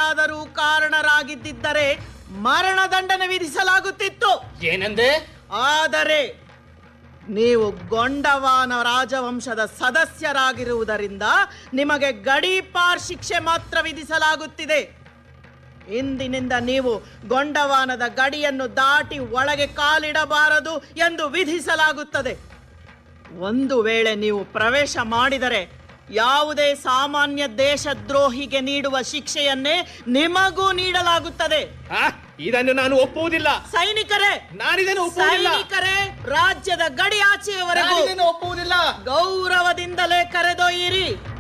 ಯಾರಾದರೂ ಕಾರಣರಾಗಿದ್ದಿದ್ದರೆ ಮರಣದಂಡನೆ ವಿಧಿಸಲಾಗುತ್ತಿತ್ತು ಏನಂದೆ ಆದರೆ ನೀವು ಗೊಂಡವಾನ ರಾಜವಂಶದ ಸದಸ್ಯರಾಗಿರುವುದರಿಂದ ನಿಮಗೆ ಗಡೀಪಾರ್ ಶಿಕ್ಷೆ ಮಾತ್ರ ವಿಧಿಸಲಾಗುತ್ತಿದೆ ಇಂದಿನಿಂದ ನೀವು ಗೊಂಡವಾನದ ಗಡಿಯನ್ನು ದಾಟಿ ಒಳಗೆ ಕಾಲಿಡಬಾರದು ಎಂದು ವಿಧಿಸಲಾಗುತ್ತದೆ ಒಂದು ವೇಳೆ ನೀವು ಪ್ರವೇಶ ಮಾಡಿದರೆ ಯಾವುದೇ ಸಾಮಾನ್ಯ ದೇಶದ್ರೋಹಿಗೆ ನೀಡುವ ಶಿಕ್ಷೆಯನ್ನೇ ನಿಮಗೂ ನೀಡಲಾಗುತ್ತದೆ ಆ, ಇದನ್ನು ನಾನು ಒಪ್ಪುವುದಿಲ್ಲ ಸೈನಿಕರೇ ನಾನಿದನ್ನು ಒಪ್ಪುವುದಿಲ್ಲ ಸೈನಿಕರೇ ರಾಜ್ಯದ ಗಡಿ ಆಚೆಯವರೆಗೂ ನಾನಿದನ್ನು ಒಪ್ಪುವುದಿಲ್ಲ ಗೌರವದಿಂದಲೇ ಕರೆದೊಯ್ಯಿರಿ